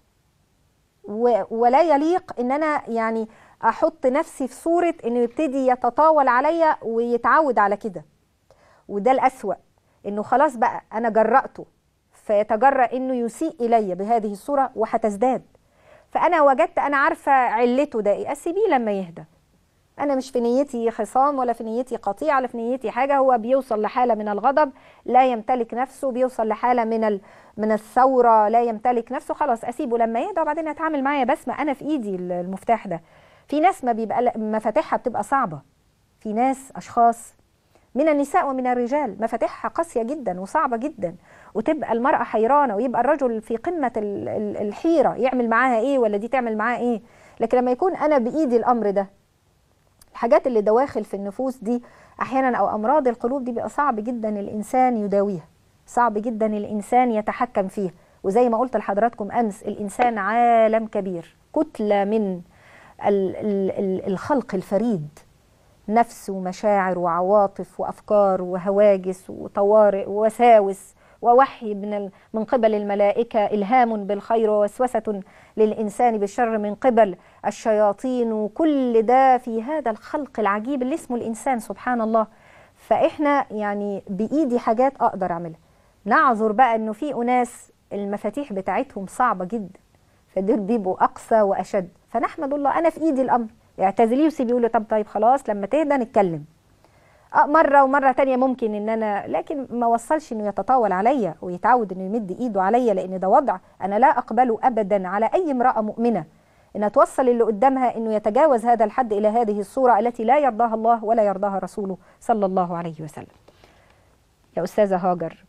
و- ولا يليق ان انا يعني احط نفسي في صوره انه يبتدي يتطاول عليا ويتعود على كده وده الأسوأ إنه خلاص بقى أنا جرأته فيتجرأ إنه يسيء إلي بهذه الصورة وهتزداد فأنا وجدت أنا عارفة علته ده إيه أسيبيه لما يهدى أنا مش في نيتي خصام ولا في نيتي قطيع ولا في نيتي حاجة هو بيوصل لحالة من الغضب لا يمتلك نفسه بيوصل لحالة من ال... من الثورة لا يمتلك نفسه خلاص أسيبه لما يهدى وبعدين أتعامل معاه بسمة أنا في إيدي المفتاح ده في ناس ما بيبقى مفاتيحها بتبقى صعبة في ناس أشخاص من النساء ومن الرجال مفاتيحها قاسية جدا وصعبة جدا وتبقى المرأة حيرانة ويبقى الرجل في قمة ال- ال- الحيرة يعمل معاها ايه ولا دي تعمل معاه ايه لكن لما يكون انا بايدي الامر ده الحاجات اللي دواخل في النفوس دي احيانا او امراض القلوب دي بيبقى صعب جدا الانسان يداويها صعب جدا الانسان يتحكم فيها وزي ما قلت لحضراتكم امس الانسان عالم كبير كتله من ال- ال- ال- الخلق الفريد نفس ومشاعر وعواطف وافكار وهواجس وطوارئ ووساوس ووحي من ال- من قبل الملائكه الهام بالخير ووسوسه للانسان بالشر من قبل الشياطين وكل ده في هذا الخلق العجيب اللي اسمه الانسان سبحان الله فاحنا يعني بايدي حاجات اقدر اعملها نعذر بقى انه في اناس المفاتيح بتاعتهم صعبه جدا فدول بيبقوا اقسى واشد فنحمد الله انا في ايدي الامر اعتزليه وسيبيه يقول له طب طيب خلاص لما تهدى نتكلم اه مره ومره تانية ممكن ان انا لكن ما وصلش انه يتطاول عليا ويتعود انه يمد ايده عليا لان ده وضع انا لا اقبله ابدا على اي امراه مؤمنه انها توصل اللي قدامها انه يتجاوز هذا الحد الى هذه الصوره التي لا يرضاها الله ولا يرضاها رسوله صلى الله عليه وسلم يا استاذه هاجر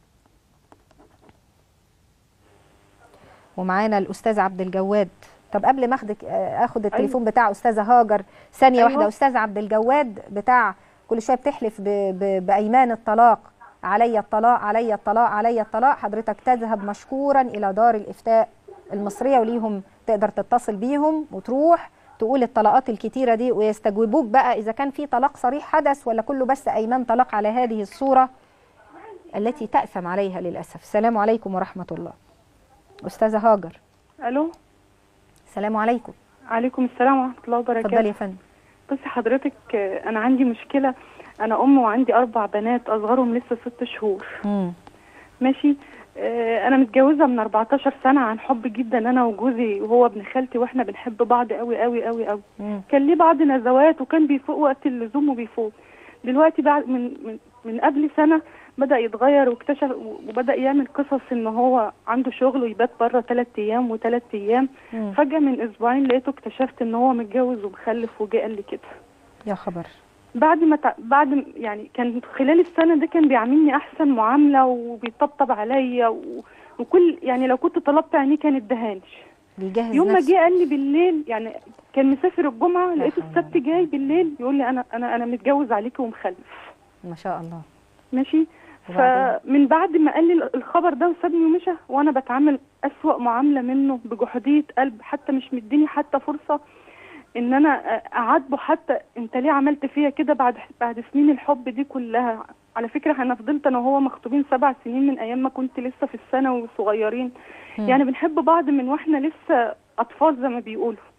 ومعانا الاستاذ عبد الجواد طب قبل ما اخدك آه، اخد التليفون بتاع استاذه هاجر ثانيه أيوة. واحده استاذ عبد الجواد بتاع كل شويه بتحلف ب... ب... بايمان الطلاق علي الطلاق علي الطلاق علي الطلاق حضرتك تذهب مشكورا الى دار الافتاء المصريه وليهم تقدر تتصل بيهم وتروح تقول الطلاقات الكتيره دي ويستجوبوك بقى اذا كان في طلاق صريح حدث ولا كله بس ايمان طلاق على هذه الصوره التي تاثم عليها للاسف السلام عليكم ورحمه الله استاذه هاجر الو السلام عليكم عليكم السلام ورحمه الله اتفضلي وبركاته يا فندم بصي حضرتك آه، انا عندي مشكله انا ام وعندي اربع بنات اصغرهم لسه ست شهور مم. ماشي آه، انا متجوزه من 14 سنه عن حب جدا انا وجوزي وهو ابن خالتي واحنا بنحب بعض قوي قوي قوي قوي مم. كان ليه بعض نزوات وكان بيفوق وقت اللزوم وبيفوق دلوقتي بعد من من من قبل سنه بدا يتغير واكتشف وبدا يعمل قصص ان هو عنده شغل ويبات بره ثلاث ايام وثلاث ايام مم. فجاه من اسبوعين لقيته اكتشفت ان هو متجوز ومخلف وجه قال لي كده يا خبر بعد ما تع... بعد م- يعني كان خلال السنه دي كان بيعاملني احسن معامله وبيطبطب عليا و... وكل يعني لو كنت طلبت عينيه كان ادهانش بيجهز يوم ما نفسه جه قال لي بالليل يعني كان مسافر الجمعه لقيته حول السبت جاي بالليل يقول لي انا انا انا متجوز عليكي ومخلف ما شاء الله ماشي وبعدين؟ فمن بعد ما قال لي الخبر ده وسابني ومشى وانا بتعامل اسوأ معامله منه بجحوديه قلب حتى مش مديني حتى فرصه ان انا اعاتبه حتى انت ليه عملت فيا كده بعد بعد سنين الحب دي كلها على فكره انا فضلت انا وهو مخطوبين سبع سنين من ايام ما كنت لسه في الثانوي وصغيرين مم. يعني بنحب بعض من واحنا لسه اطفال زي ما بيقولوا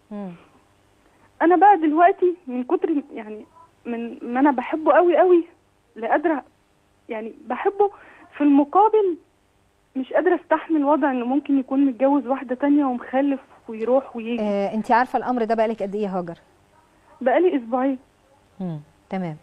مم. انا بقى دلوقتي من كتر يعني من ما انا بحبه قوي قوي لا قادره يعني بحبه في المقابل مش قادره استحمل وضع انه ممكن يكون متجوز واحده تانية ومخلف ويروح ويجي آه انت عارفه الامر ده بقالك قد ايه يا هاجر بقالي اسبوعين مم. تمام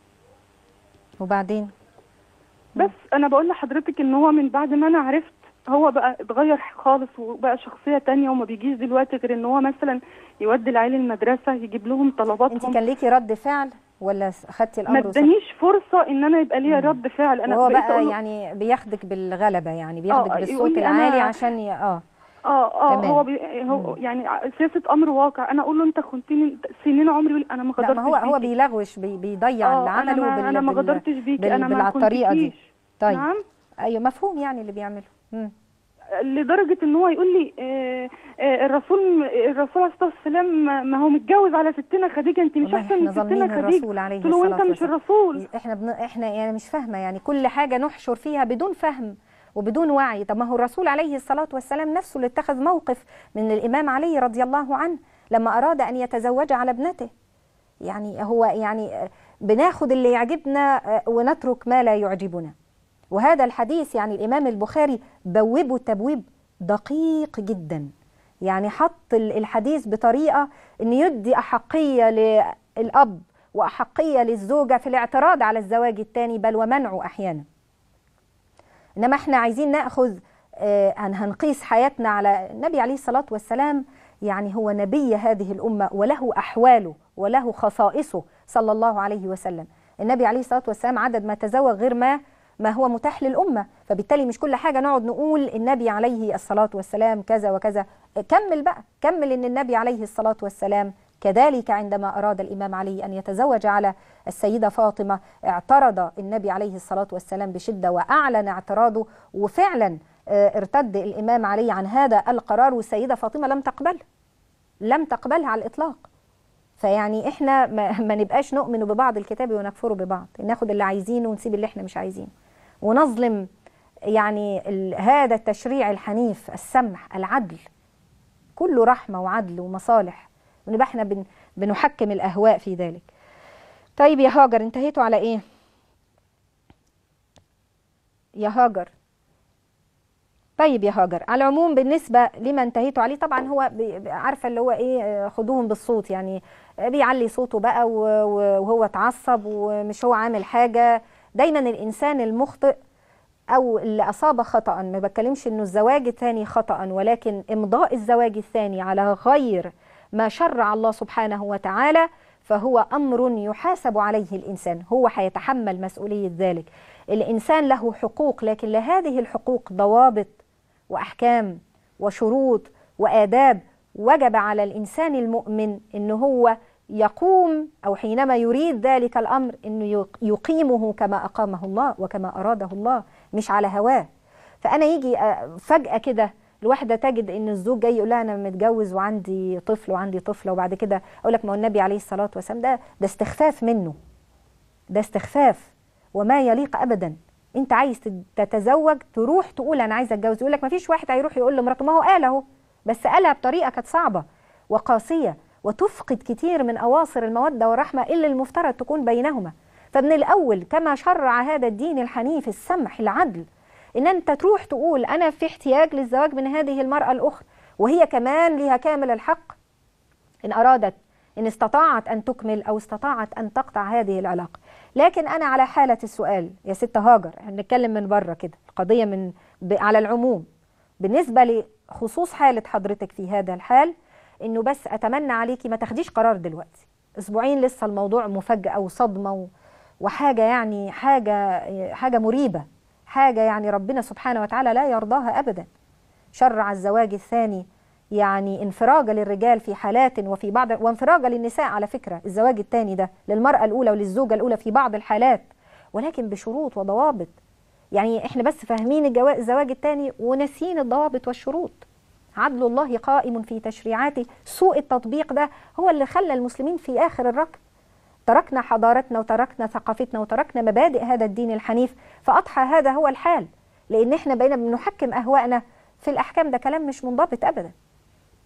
وبعدين بس انا بقول لحضرتك ان هو من بعد ما انا عرفت هو بقى اتغير خالص وبقى شخصيه تانية وما بيجيش دلوقتي غير ان هو مثلا يودي العيال المدرسه يجيب لهم انت طلباتهم كان ليكي رد فعل ولا خدتي ما الامر وسكتي؟ ادانيش فرصه ان انا يبقى ليا رد فعل انا وهو بقيت بقى أقول له- يعني بياخدك بالغلبه يعني بياخدك آه، بالصوت يقول لي أنا- العالي عشان ي... اه اه اه تمام. هو بي هو يعني سياسه امر واقع انا اقول له انت خنتني سنين عمري يقول انا ما لا غدرتش ما هو هو بيكي. بيلغوش بي... بيضيع اللي اه انا عمله ما بال... انا ما بال- غدرتش بيكي بال... انا بال... ما على الطريقه دي كنتكيش. طيب نعم ايوه مفهوم يعني اللي بيعمله مم. لدرجه ان هو يقول لي آه آه الرسول الرسول عليه الصلاه والسلام ما- ما هو متجوز على ستنا خديجه انت مش والله احسن من احنا ستنا ظالمين خديجه الرسول عليه قلت له وانت الصلاه مش والسلام الرسول احنا بن... احنا يعني مش فاهمه يعني كل حاجه نحشر فيها بدون فهم وبدون وعي طب ما هو الرسول عليه الصلاه والسلام نفسه اللي اتخذ موقف من الامام علي رضي الله عنه لما اراد ان يتزوج على ابنته يعني هو يعني آه، بناخد اللي يعجبنا آه، ونترك ما لا يعجبنا وهذا الحديث يعني الامام البخاري بوبه تبويب دقيق جدا يعني حط ال- الحديث بطريقه ان يدي احقيه للاب واحقيه للزوجه في الاعتراض على الزواج الثاني بل ومنعه احيانا انما احنا عايزين ناخذ آه، هن- هنقيس حياتنا على النبي عليه الصلاه والسلام يعني هو نبي هذه الامه وله احواله وله خصائصه صلى الله عليه وسلم النبي عليه الصلاه والسلام عدد ما تزوج غير ما ما هو متاح للامه فبالتالي مش كل حاجه نقعد نقول النبي عليه الصلاه والسلام كذا وكذا كمل بقى كمل ان النبي عليه الصلاه والسلام كذلك عندما اراد الامام علي ان يتزوج على السيده فاطمه اعترض النبي عليه الصلاه والسلام بشده واعلن اعتراضه وفعلا آه، ارتد الامام علي عن هذا القرار والسيده فاطمه لم تقبله لم تقبلها على الاطلاق فيعني احنا ما, ما نبقاش نؤمن ببعض الكتاب ونكفر ببعض ناخد اللي عايزينه ونسيب اللي احنا مش عايزينه ونظلم يعني ال- هذا التشريع الحنيف السمح العدل كله رحمه وعدل ومصالح ونبقى احنا بن بنحكم الاهواء في ذلك طيب يا هاجر انتهيتوا على ايه يا هاجر طيب يا هاجر على العموم بالنسبة لما انتهيتوا عليه طبعا هو بي- بي- عارفة اللي هو ايه آه، خدوهم بالصوت يعني آه، بيعلي صوته بقى و- و- وهو اتعصب ومش هو عامل حاجة دايما الإنسان المخطئ أو اللي أصاب خطأ ما بتكلمش إنه الزواج الثاني خطأ ولكن إمضاء الزواج الثاني على غير ما شرع الله سبحانه وتعالى فهو أمر يحاسب عليه الإنسان هو هيتحمل مسؤولية ذلك الإنسان له حقوق لكن لهذه الحقوق ضوابط واحكام وشروط واداب وجب على الانسان المؤمن ان هو يقوم او حينما يريد ذلك الامر انه يق- يقيمه كما اقامه الله وكما اراده الله مش على هواه فانا يجي آه، فجاه كده الواحده تجد ان الزوج جاي يقول لها انا متجوز وعندي طفل وعندي طفله وبعد كده اقول لك ما هو النبي عليه الصلاه والسلام ده ده استخفاف منه ده استخفاف وما يليق ابدا انت عايز تت- تتزوج تروح تقول انا عايز اتجوز يقول لك ما فيش واحد هيروح يقول لمراته ما هو قال اهو بس قالها بطريقه كانت صعبه وقاسيه وتفقد كتير من اواصر الموده والرحمه اللي المفترض تكون بينهما فمن الاول كما شرع هذا الدين الحنيف السمح العدل ان انت تروح تقول انا في احتياج للزواج من هذه المراه الاخرى وهي كمان لها كامل الحق إن أرادت إن استطاعت أن تكمل أو استطاعت أن تقطع هذه العلاقة لكن أنا على حالة السؤال يا ست هاجر احنا بنتكلم من بره كده القضية من ب على العموم بالنسبة لخصوص حالة حضرتك في هذا الحال إنه بس أتمنى عليكي ما تاخديش قرار دلوقتي أسبوعين لسه الموضوع مفاجأة وصدمة و- وحاجة يعني حاجة حاجة مريبة حاجة يعني ربنا سبحانه وتعالى لا يرضاها أبدا شرع الزواج الثاني يعني انفراجة للرجال في حالات وفي بعض وانفراجة للنساء على فكرة الزواج الثاني ده للمرأة الأولى وللزوجة الأولى في بعض الحالات ولكن بشروط وضوابط يعني احنا بس فاهمين الجوا- الزواج الثاني وناسيين الضوابط والشروط عدل الله قائم في تشريعاته سوء التطبيق ده هو اللي خلى المسلمين في آخر الركب تركنا حضارتنا وتركنا ثقافتنا وتركنا مبادئ هذا الدين الحنيف فأضحى هذا هو الحال لأن احنا بقينا بنحكم أهوائنا في الأحكام ده كلام مش منضبط أبدا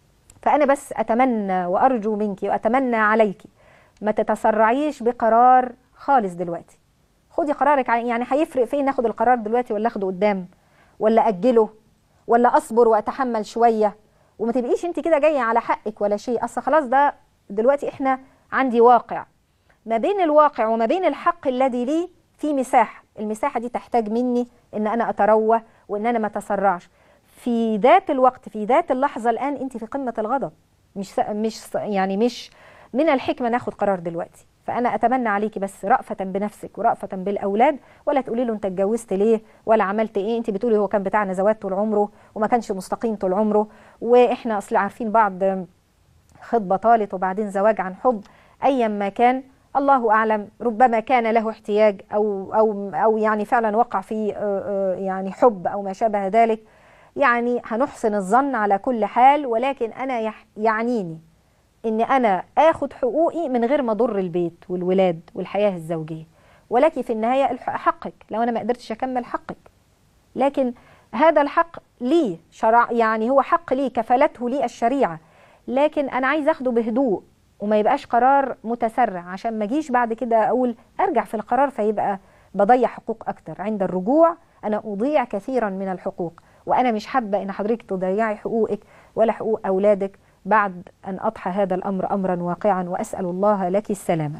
فأنا بس أتمنى وأرجو منك وأتمنى عليك ما تتسرعيش بقرار خالص دلوقتي خدي قرارك ع- يعني هيفرق فين ناخد القرار دلوقتي ولا اخده قدام ولا أجله ولا أصبر وأتحمل شوية وما تبقيش انت كده جاية على حقك ولا شيء أصل خلاص ده دلوقتي احنا عندي واقع ما بين الواقع وما بين الحق الذي لي في مساحة المساحة دي تحتاج مني ان انا اتروى وان انا ما اتسرعش في ذات الوقت في ذات اللحظة الآن انت في قمة الغضب مش س- مش س- يعني مش من الحكمة ناخد قرار دلوقتي فأنا أتمنى عليكي بس رأفة بنفسك ورأفة بالأولاد ولا تقولي له أنت اتجوزت ليه ولا عملت إيه أنت بتقولي هو كان بتاعنا زواج طول عمره وما كانش مستقيم طول عمره وإحنا أصل عارفين بعض خطبة طالت وبعدين زواج عن حب أيا ما كان الله أعلم ربما كان له احتياج أو أو أو يعني فعلا وقع في آه، آه، يعني حب أو ما شابه ذلك يعني هنحسن الظن على كل حال ولكن أنا يح- يعنيني إن أنا آخد حقوقي من غير ما أضر البيت والولاد والحياة الزوجية ولكن في النهاية الح- حقك لو أنا ما قدرتش أكمل حقك لكن هذا الحق لي شرع يعني هو حق لي كفلته لي الشريعة لكن أنا عايز أخده بهدوء وما يبقاش قرار متسرع عشان ما اجيش بعد كده أقول أرجع في القرار فيبقى بضيع حقوق أكتر عند الرجوع أنا أضيع كثيرا من الحقوق وأنا مش حابة إن حضرتك تضيعي حقوقك ولا حقوق أولادك بعد أن أضحى هذا الأمر أمرا واقعا وأسأل الله لك السلامة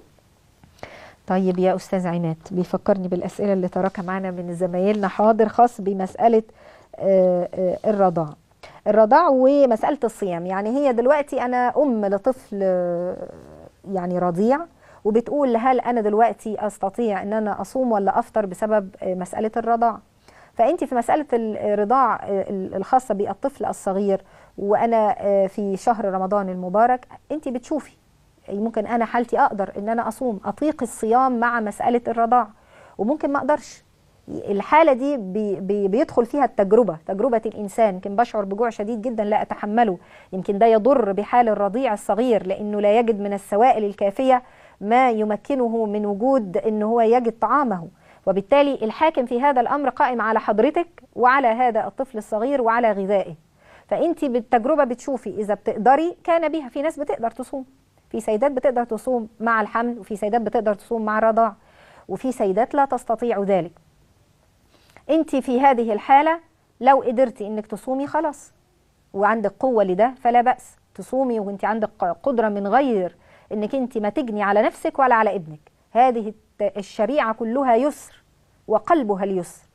طيب يا أستاذ عماد بيفكرني بالأسئلة اللي تراكم معنا من زمايلنا حاضر خاص بمسألة آه، آه، الرضاع الرضاع ومسألة الصيام يعني هي دلوقتي أنا أم لطفل آه، يعني رضيع وبتقول هل أنا دلوقتي أستطيع أن أنا أصوم ولا أفطر بسبب آه، مسألة الرضاع فأنت في مسألة الرضاع آه، الخاصة بالطفل الصغير وأنا آه، في شهر رمضان المبارك أنت بتشوفي ممكن انا حالتي اقدر ان انا اصوم اطيق الصيام مع مساله الرضاع وممكن ما اقدرش الحاله دي بي بي بيدخل فيها التجربه تجربه الانسان يمكن بشعر بجوع شديد جدا لا اتحمله يمكن ده يضر بحال الرضيع الصغير لانه لا يجد من السوائل الكافيه ما يمكنه من وجود ان هو يجد طعامه وبالتالي الحاكم في هذا الامر قائم على حضرتك وعلى هذا الطفل الصغير وعلى غذائه فانت بالتجربه بتشوفي اذا بتقدري كان بها في ناس بتقدر تصوم في سيدات بتقدر تصوم مع الحمل وفي سيدات بتقدر تصوم مع الرضاع وفي سيدات لا تستطيع ذلك انت في هذه الحالة لو قدرتي انك تصومي خلاص وعندك قوة لده فلا بأس تصومي وانت عندك قدرة من غير انك انت ما تجني على نفسك ولا على ابنك هذه الت- الشريعة كلها يسر وقلبها اليسر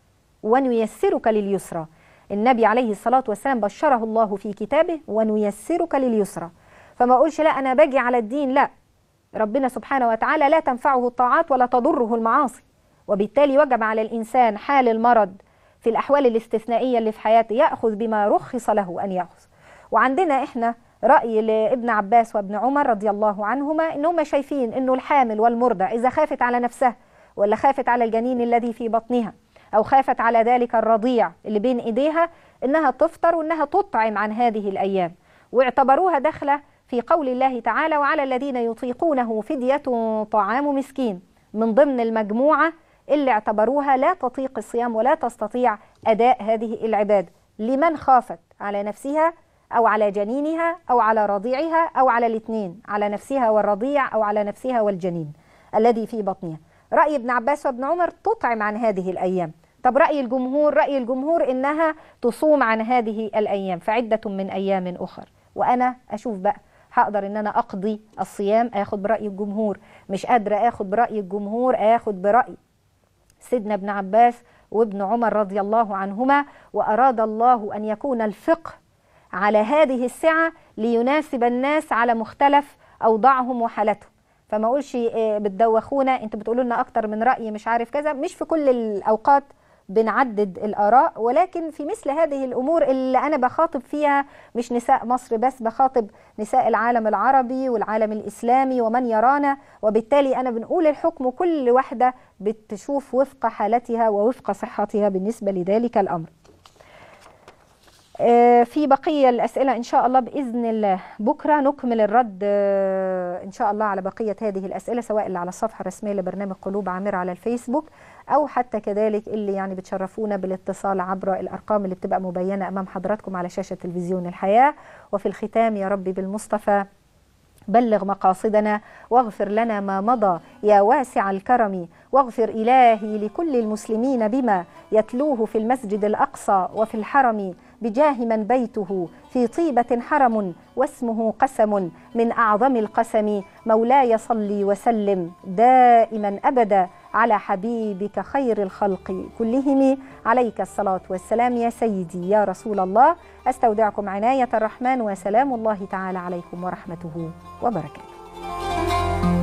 ونيسرك لليسرى النبي عليه الصلاة والسلام بشره الله في كتابه ونيسرك لليسرى فما اقولش لا انا باجي على الدين لا ربنا سبحانه وتعالى لا تنفعه الطاعات ولا تضره المعاصي وبالتالي وجب على الانسان حال المرض في الاحوال الاستثنائيه اللي في حياته ياخذ بما رخص له ان ياخذ وعندنا احنا راي لابن عباس وابن عمر رضي الله عنهما ان هم شايفين انه الحامل والمرضع اذا خافت على نفسها ولا خافت على الجنين الذي في بطنها او خافت على ذلك الرضيع اللي بين ايديها انها تفطر وانها تطعم عن هذه الايام واعتبروها داخله في قول الله تعالى وعلى الذين يطيقونه فدية طعام مسكين من ضمن المجموعة اللي اعتبروها لا تطيق الصيام ولا تستطيع أداء هذه العبادة لمن خافت على نفسها أو على جنينها أو على رضيعها أو على الاثنين على نفسها والرضيع أو على نفسها والجنين الذي في بطنها رأي ابن عباس وابن عمر تطعم عن هذه الأيام طب رأي الجمهور رأي الجمهور إنها تصوم عن هذه الأيام فعدة من أيام أخر وأنا أشوف بقى هقدر ان انا اقضي الصيام اخد براي الجمهور مش قادره اخد براي الجمهور اخد براي سيدنا ابن عباس وابن عمر رضي الله عنهما واراد الله ان يكون الفقه على هذه السعه ليناسب الناس على مختلف اوضاعهم وحالتهم فما اقولش إيه بتدوخونا انتوا بتقولوا لنا اكتر من راي مش عارف كذا مش في كل الاوقات بنعدد الآراء ولكن في مثل هذه الأمور اللي أنا بخاطب فيها مش نساء مصر بس بخاطب نساء العالم العربي والعالم الإسلامي ومن يرانا وبالتالي أنا بنقول الحكم كل واحدة بتشوف وفق حالتها ووفق صحتها بالنسبة لذلك الأمر آه، في بقية الأسئلة إن شاء الله بإذن الله بكرة نكمل الرد آه، إن شاء الله على بقية هذه الأسئلة سواء اللي على الصفحة الرسمية لبرنامج قلوب عامرة على الفيسبوك أو حتى كذلك اللي يعني بتشرفونا بالاتصال عبر الأرقام اللي بتبقى مبينة أمام حضراتكم على شاشة تلفزيون الحياة وفي الختام يا رب بالمصطفى بلغ مقاصدنا واغفر لنا ما مضى يا واسع الكرم واغفر إلهي لكل المسلمين بما يتلوه في المسجد الأقصى وفي الحرم بجاه من بيته في طيبة حرم واسمه قسم من أعظم القسم مولاي صلي وسلم دائما أبدا على حبيبك خير الخلق كلهم عليك الصلاة والسلام يا سيدي يا رسول الله أستودعكم عناية الرحمن وسلام الله تعالى عليكم ورحمته وبركاته